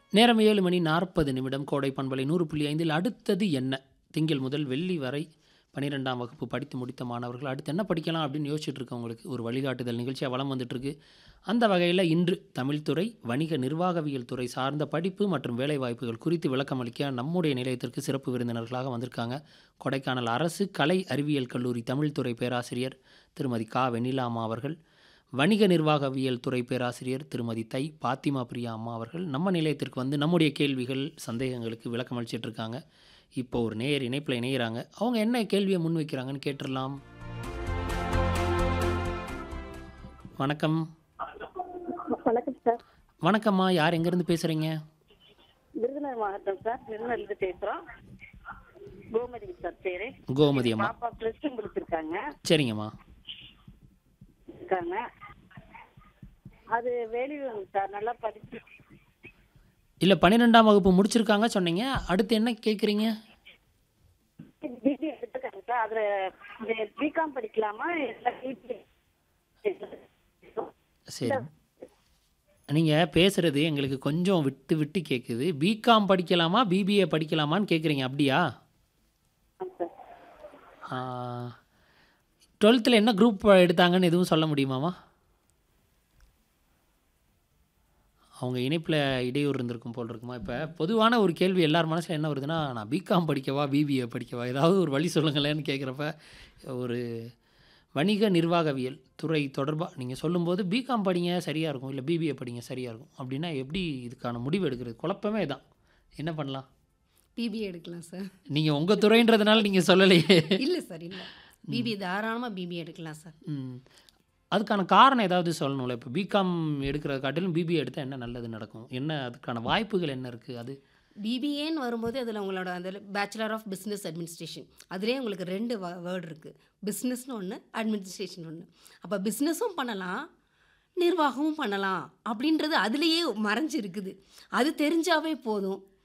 நேரம் ஏழு மணி நாற்பது நிமிடம் கோடை பண்பலை நூறு புள்ளி ஐந்தில் அடுத்தது என்ன திங்கள் முதல் வெள்ளி வரை பன்னிரெண்டாம் வகுப்பு படித்து முடித்த மாணவர்கள் அடுத்து என்ன படிக்கலாம் அப்படின்னு யோசிச்சுட்டு இருக்கவங்களுக்கு ஒரு வழிகாட்டுதல் நிகழ்ச்சியாக வளம் வந்துட்டுருக்கு அந்த வகையில் இன்று தமிழ்துறை வணிக நிர்வாகவியல் துறை சார்ந்த படிப்பு மற்றும் வேலைவாய்ப்புகள் குறித்து விளக்கம் அளிக்க நம்முடைய நிலையத்திற்கு சிறப்பு விருந்தினர்களாக வந்திருக்காங்க கொடைக்கானல் அரசு கலை அறிவியல் கல்லூரி தமிழ்துறை பேராசிரியர் திருமதி கா வெண்ணிலா அம்மா அவர்கள் வணிக நிர்வாகவியல் துறை பேராசிரியர் திருமதி தை பாத்திமா பிரியா அம்மா அவர்கள் நம்ம நிலையத்திற்கு வந்து நம்முடைய கேள்விகள் சந்தேகங்களுக்கு விளக்கம் அளிச்சிட்டு இருக்காங்க இப்போ ஒரு நேயர் இணைப்பில் இணையிறாங்க அவங்க என்ன கேள்வியை முன்வைக்கிறாங்கன்னு கேட்டுடலாம் வணக்கம் வணக்கம் சார் வணக்கம்மா யார் எங்கேருந்து பேசுகிறீங்க விருதுநகர் மாவட்டம் சார் விருதுநகர்லேருந்து பேசுகிறோம் கோமதி சார் பேரு கோமதி அம்மா பாப்பா ப்ளஸ் டூ முடிச்சிருக்காங்க சரிங்கம்மா இருக்காங்க அது வெளியூர் சார் நல்லா படிச்சு இல்லை பன்னிரெண்டாம் வகுப்பு முடிச்சிருக்காங்க சொன்னீங்க அடுத்து என்ன கேட்குறீங்க பிபி எடுத்துருக்காங்க சார் அதில் பிகாம் படிக்கலாமா இல்லை பிபி சரி நீங்கள் பேசுகிறது எங்களுக்கு கொஞ்சம் விட்டு விட்டு கேட்குது பிகாம் படிக்கலாமா பிபிஏ படிக்கலாமான்னு கேட்குறீங்க அப்படியா சார் டுவெல்த்தில் என்ன குரூப் எடுத்தாங்கன்னு எதுவும் சொல்ல முடியுமாமா அவங்க இணைப்பில் இடையூறு இருந்திருக்கும் போல் இருக்குமா இப்போ பொதுவான ஒரு கேள்வி எல்லார் மனசில் என்ன வருதுன்னா நான் பிகாம் படிக்கவா பிபிஏ படிக்கவா ஏதாவது ஒரு வழி சொல்லுங்களேன்னு கேட்குறப்ப ஒரு வணிக நிர்வாகவியல் துறை தொடர்பாக நீங்கள் சொல்லும்போது பிகாம் படிங்க சரியாக இருக்கும் இல்லை பிபிஏ படிங்க சரியாக இருக்கும் அப்படின்னா எப்படி இதுக்கான முடிவு எடுக்கிறது குழப்பமே தான் என்ன பண்ணலாம் பிபிஏ எடுக்கலாம் சார் நீங்கள் உங்கள் துறைன்றதுனால நீங்கள் சொல்லலையே இல்லை சார் இல்லை பிபிஏ தாராளமாக பிபிஏ எடுக்கலாம் சார் ம். அதுக்கான காரணம் ஏதாவது சொல்லணும்ல இப்போ பிகாம் எடுக்கிறத காட்டிலும் பிபிஏ எடுத்தால் என்ன நல்லது நடக்கும் என்ன அதுக்கான வாய்ப்புகள் என்ன இருக்குது அது பிபிஏன்னு வரும்போது அதில் உங்களோட அந்த பேச்சுலர் ஆஃப் பிஸ்னஸ் அட்மினிஸ்ட்ரேஷன் அதுலேயே உங்களுக்கு ரெண்டு வேர்டு இருக்குது பிஸ்னஸ்னு ஒன்று அட்மினிஸ்ட்ரேஷன் ஒன்று அப்போ பிஸ்னஸும் பண்ணலாம் நிர்வாகமும் பண்ணலாம் அப்படின்றது அதுலேயே மறைஞ்சு இருக்குது அது தெரிஞ்சாவே போதும்